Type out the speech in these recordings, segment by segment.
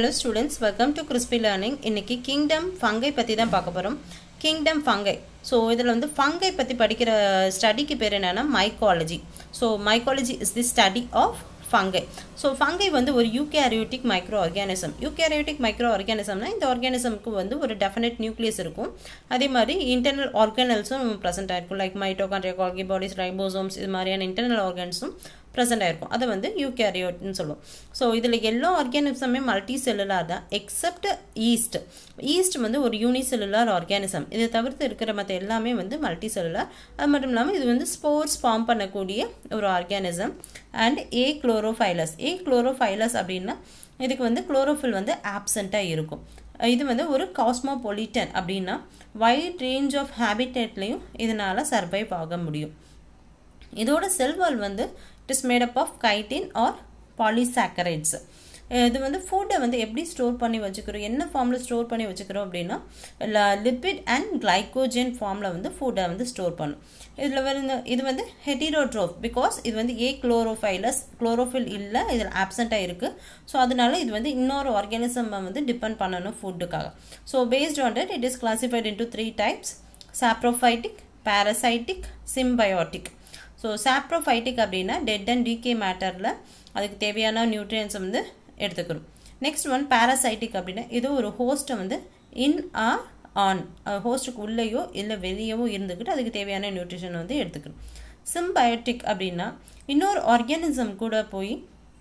hello students welcome to Crispy Learning இன்னைக்கு kingdom fungi பற்றி தான் பார்க்க போகிறோம் கிங்டம் ஃபங்கை ஸோ இதில் வந்து ஃபங்கை பற்றி படிக்கிற ஸ்டடிக்கு பேர் என்னென்னா mycology so mycology is the study of fungi so fungi வந்து ஒரு eukaryotic micro organism eukaryotic micro ஆர்கானிசம்னா இந்த ஆர்கானிசம்க்கு வந்து ஒரு டெஃபினட் நியூக்ளியஸ் இருக்கும் அதே மாதிரி இன்டர்னல் ஆர்கானல்ஸும் ப்ரெசென்ட் ஆயிருக்கும் like mitochondria Golgi bodies ribosomes இது மாதிரியான இன்டர்னல் ஆர்கான்ஸும் ப்ரெசென்ட் ஆயிருக்கும் அதை வந்து யூகேரியோட்னு சொல்லுவோம் ஸோ இதில் எல்லா ஆர்கானிசமே மல்டி செல்லுலார் தான் எக்ஸப்ட் ஈஸ்ட் ஈஸ்ட் வந்து ஒரு யூனிசெல்லுலார் ஆர்கானிசம் இதை தவிர்த்து இருக்கிற மற்ற எல்லாமே வந்து மல்டி செல்லுலார் அது மட்டும் இல்லாமல் இது வந்து ஸ்போர்ட்ஸ் ஃபார்ம் பண்ணக்கூடிய ஒரு ஆர்கானிசம் அண்ட் ஏ குளோரோஃபைலஸ் ஏ குளோரோஃபைலஸ் அப்படின்னா இதுக்கு வந்து குளோரோஃபில் வந்து ஆப்சண்ட்டாக இருக்கும் இது வந்து ஒரு காஸ்மோபொலிட்டன் அப்படின்னா வைட் ரேஞ்ச் ஆஃப் ஹேபிடேட்லேயும் இதனால் சர்வைவ் ஆக முடியும் இதோட செல்வால் வந்து it is made up of chitin or polysaccharides இது வந்து ஃபுட்டை வந்து எப்படி ஸ்டோர் பண்ணி வச்சுக்கிறோம் என்ன ஃபார்மில் ஸ்டோர் பண்ணி வச்சுக்கிறோம் அப்படின்னா லிப்பிட் அண்ட் கிளைக்கோஜன் ஃபார்மில் வந்து ஃபுட்டை வந்து ஸ்டோர் பண்ணும் இதில் வந்து இது வந்து ஹெட்டிரோட்ரோஃப் பிகாஸ் இது வந்து ஏ குளோரோஃபைலஸ் குளோரோஃபில் இல்லை இதில் ஆப்சண்ட்டாக இருக்குது ஸோ அதனால இது வந்து இன்னொரு ஆர்கானிசம் வந்து டிபெண்ட் பண்ணணும் ஃபுட்டுக்காக so based on it it is classified into three types saprophytic parasitic symbiotic so saprophytic அப்படின்னா டெட் அண்ட் டிகே மேட்டரில் அதுக்கு தேவையான நியூட்ரியன்ஸை வந்து எடுத்துக்கணும் நெக்ஸ்ட் ஒன் பாராசைட்டிக் அப்படின்னா ஏதோ ஒரு ஹோஸ்ட்டை வந்து இன் ஆ ஆன் ஹோஸ்ட்டுக்கு உள்ளேயோ இல்லை வெளியவோ இருந்துக்கிட்டு அதுக்கு தேவையான நியூட்ரிஷன் வந்து எடுத்துக்கணும் சிம்பயோட்டிக் அப்படின்னா இன்னொரு ஆர்கானிசம் கூட போய்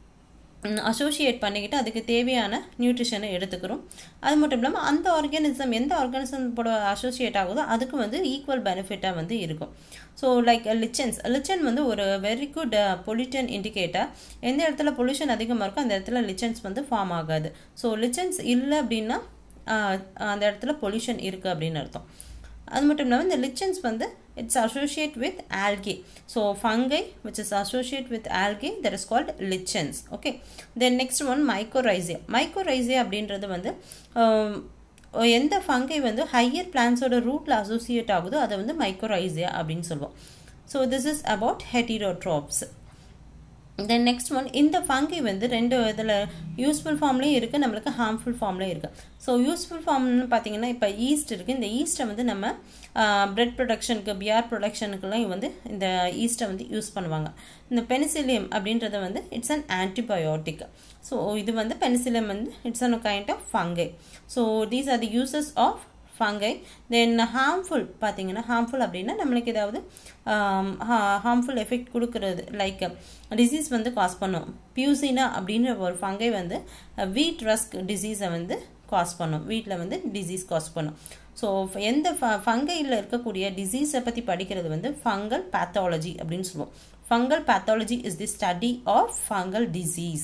அசோசியேட் பண்ணிக்கிட்டு அதுக்கு தேவையான நியூட்ரிஷனை எடுத்துக்கிறோம் அது மட்டும் இல்லாமல் அந்த ஆர்கானிசம் எந்த ஆர்கானிசம் கூட அசோசியேட் ஆகுதோ அதுக்கு வந்து ஈக்குவல் பெனிஃபிட்டாக வந்து இருக்கும் ஸோ லைக் லிச்சன்ஸ் லிச்சன் வந்து ஒரு வெரி குட் பொல்யூட்டன் இண்டிகேட்டர் எந்த இடத்துல பொல்யூஷன் அதிகமாக இருக்கோ அந்த இடத்துல லிச்சன்ஸ் வந்து ஃபார்ம் ஆகாது ஸோ லிச்சன்ஸ் இல்லை அப்படின்னா அந்த இடத்துல பொல்யூஷன் இருக்குது அப்படின்னு அர்த்தம் அது மட்டும் இல்லாமல் இந்த லிச்சன்ஸ் வந்து it's associate with algae so fungi which is associate with algae that is called lichens okay then next one mycorrhiza mycorrhiza அப்படின்றது வந்து எந்த ஃபங்கை வந்து ஹையர் பிளான்ஸோட ரூட்டில் அசோசியேட் ஆகுதோ அதை வந்து மைக்ரோரைசியா அப்படின்னு சொல்லுவோம் so this is about heterotrophs then next one இந்த ஃபங்கை வந்து ரெண்டு இதில் யூஸ்ஃபுல் ஃபார்ம்லேயும் இருக்குது நம்மளுக்கு ஹார்ம்ஃபுல் ஃபார்ம்லேயும் இருக்குது ஸோ யூஸ்ஃபுல் ஃபார்ம்னு பார்த்தீங்கன்னா இப்போ ஈஸ்ட் இருக்குது இந்த ஈஸ்ட்டை வந்து நம்ம பிரெட் ப்ரொடக்ஷனுக்கு பியர் ப்ரொடக்ஷனுக்குலாம் வந்து இந்த ஈஸ்ட்டை வந்து யூஸ் பண்ணுவாங்க இந்த பெனிசிலியம் அப்படின்றத வந்து இட்ஸ் அன் ஆன்டிபயோட்டிக் ஸோ இது வந்து பெனிசிலியம் வந்து it's an kind of fungi so these are the uses of fungi then harmful பார்த்தீங்கன்னா ஹார்ம்ஃபுல் அப்படின்னா நம்மளுக்கு ஏதாவது ஹார்ம்ஃபுல் எஃபெக்ட் கொடுக்கறது லைக் டிசீஸ் வந்து காஸ் பண்ணும் பியூசினா அப்படின்ற ஒரு ஃபங்கை வந்து வீட் ரஸ்க் டிசீஸை வந்து காஸ் பண்ணும் வீட்டில் வந்து டிசீஸ் காஸ் பண்ணும் ஸோ எந்த ஃபங்கையில் இருக்கக்கூடிய டிசீஸை பற்றி படிக்கிறது வந்து ஃபங்கல் பேத்தாலஜி அப்படின்னு சொல்லுவோம் fungal pathology is the study of fungal disease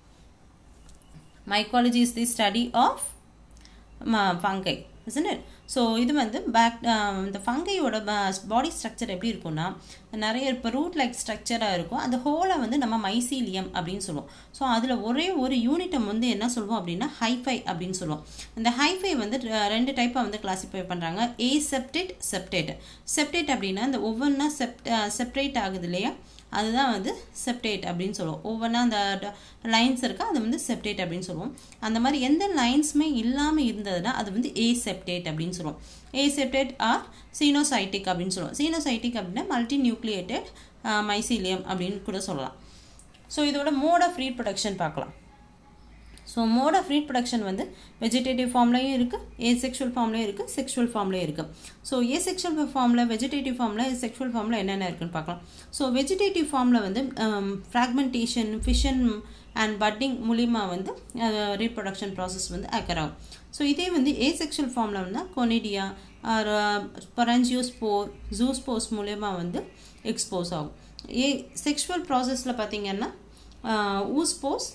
mycology is the study of fungi isn't it so இது வந்து பேக் இந்த ஃபங்கையோட பாடி ஸ்ட்ரக்சர் எப்படி இருக்கும்னா நிறைய இப்போ ரூட் லைக் ஸ்ட்ரக்சராக இருக்கும் அந்த ஹோலை வந்து நம்ம மைசீலியம் அப்படின்னு சொல்லுவோம் ஸோ அதில் ஒரே ஒரு யூனிட்டம் வந்து என்ன சொல்லுவோம் அப்படின்னா ஹைஃபை அப்படின்னு சொல்லுவோம் இந்த ஹைஃபை வந்து ரெண்டு டைப்பாக வந்து கிளாசிஃபை பண்ணுறாங்க ஏ செப்டேட் செப்டேட் செப்டேட் அப்படின்னா இந்த ஒவ்வொன்றா செப்ட் செப்ரேட் ஆகுது இல்லையா அதுதான் வந்து செப்டேட் அப்படின்னு சொல்லுவோம் ஒவ்வொன்றா அந்த லைன்ஸ் இருக்கா அது வந்து செப்டேட் அப்படின்னு சொல்லுவோம் அந்த மாதிரி எந்த லைன்ஸுமே இல்லாமல் இருந்ததுன்னா அது வந்து ஏ செப்டேட் அப்படின்னு சொல்லுவோம் ஏ செப்டேட் ஆர் சீனோசைட்டிக் அப்படின்னு சொல்லுவோம் சீனோசைட்டிக் அப்படின்னா மல்டி நியூக்ளியேட்டட் மைசீலியம் அப்படின்னு கூட சொல்லலாம் ஸோ இதோட மோட் ஆஃப் ரீப்ரொடக்ஷன் பார்க்கலாம் ஸோ மோட் ஆஃப் ரீப்ரொடக்ஷன் வந்து வெஜிடேட்டிவ் ஃபார்ம்லையும் இருக்குது ஏ செக்ஷுவல் ஃபார்ம்லையும் இருக்குது செக்ஷுவல் ஃபார்ம்லையும் இருக்குது ஸோ ஏ செக்ஷுவல் ஃபார்மில் வெஜிடேட்டிவ் ஃபார்மில் செக்ஷுவல் ஃபார்மில் என்னென்ன இருக்குன்னு பார்க்கலாம் ஸோ வெஜிடேட்டிவ் ஃபார்மில் வந்து ஃப்ராக்மெண்டேஷன் ஃபிஷன் அண்ட் பட்டிங் மூலிமா வந்து ரீப்ரொடக்ஷன் ப்ராசஸ் வந்து அக்கர் ஆகும் ஸோ இதே வந்து ஏ செக்ஷுவல் ஃபார்மில் வந்து கொனிடியா ஆர் பரஞ்சியோஸ்போர் ஜூஸ்போஸ் மூலயமா வந்து எக்ஸ்போஸ் ஆகும் ஏ செக்ஷுவல் ப்ராசஸில் பார்த்தீங்கன்னா ஊஸ்போஸ்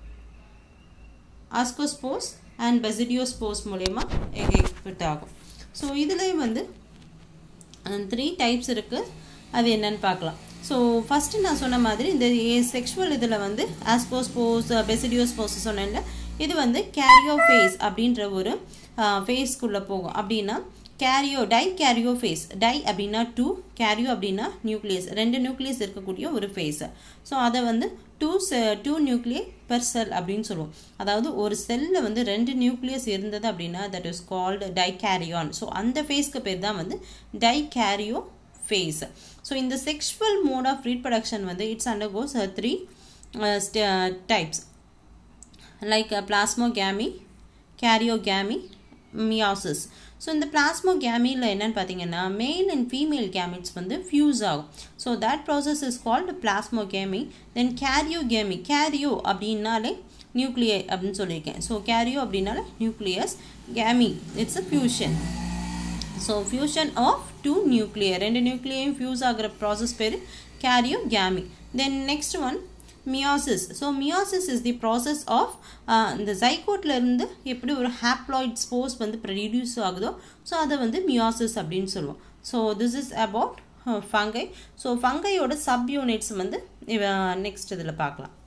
ஆஸ்கோஸ்போஸ் அண்ட் பெசிடியோஸ்போஸ் மூலயமா எக்ஸ்பெக்ட் ஆகும் ஸோ இதுலேயே வந்து த்ரீ டைப்ஸ் இருக்குது அது என்னன்னு பார்க்கலாம் ஸோ ஃபஸ்ட்டு நான் சொன்ன மாதிரி இந்த செக்ஷுவல் இதில் வந்து ஆஸ்கோஸ்போஸ் பெசிடியோஸ்போஸ் சொன்னேன்ல இது வந்து கேரியோ ஃபேஸ் அப்படின்ற ஒரு ஃபேஸ்க்குள்ளே போகும் அப்படின்னா karyo di karyo phase di அப்படின்னா டூ கேரியோ அப்படின்னா நியூக்ளியஸ் ரெண்டு நியூக்ளியஸ் இருக்கக்கூடிய ஒரு ஃபேஸ் ஸோ அதை வந்து two two nuclei per cell அப்படின்னு சொல்லுவோம் அதாவது ஒரு செல்லில் வந்து ரெண்டு நியூக்ளியஸ் இருந்தது அப்படின்னா that is called dikaryon so அந்த ஃபேஸ்க்கு பேர் தான் வந்து டைகேரியோ ஃபேஸ் ஸோ இந்த செக்ஷுவல் மோட் ஆஃப் ரீப்ரடக்ஷன் வந்து it's undergoes three types like plasmogamy karyogamy meiosis so இந்த பிளாஸ்மோகேமியில் என்னன்னு பார்த்தீங்கன்னா மேல் அண்ட் ஃபீமேல் கேமிட்ஸ் வந்து ஃபியூஸ் ஆகும் so that process is called plasmogamy then karyogamy karyo அப்படின்னாலே நியூக்ளியை அப்படின்னு சொல்லியிருக்கேன் ஸோ கேரியோ அப்படின்னாலே nucleus gamy it's a fusion so fusion of two nuclear ரெண்டு நியூக்ளியையும் ஃபியூஸ் ஆகிற ப்ராசஸ் பேர் karyogamy then next one meiosis so meiosis is the process of இந்த ஜைகோட்லேருந்து எப்படி ஒரு ஹாப்ளாய்ட் ஸ்போர்ஸ் வந்து ப்ரொடியூஸ் ஆகுதோ ஸோ அதை வந்து மியாசிஸ் அப்படின்னு சொல்லுவோம் so this is about fungi so ஃபங்கையோட சப் யூனிட்ஸ் வந்து நெக்ஸ்ட் இதில் பார்க்கலாம்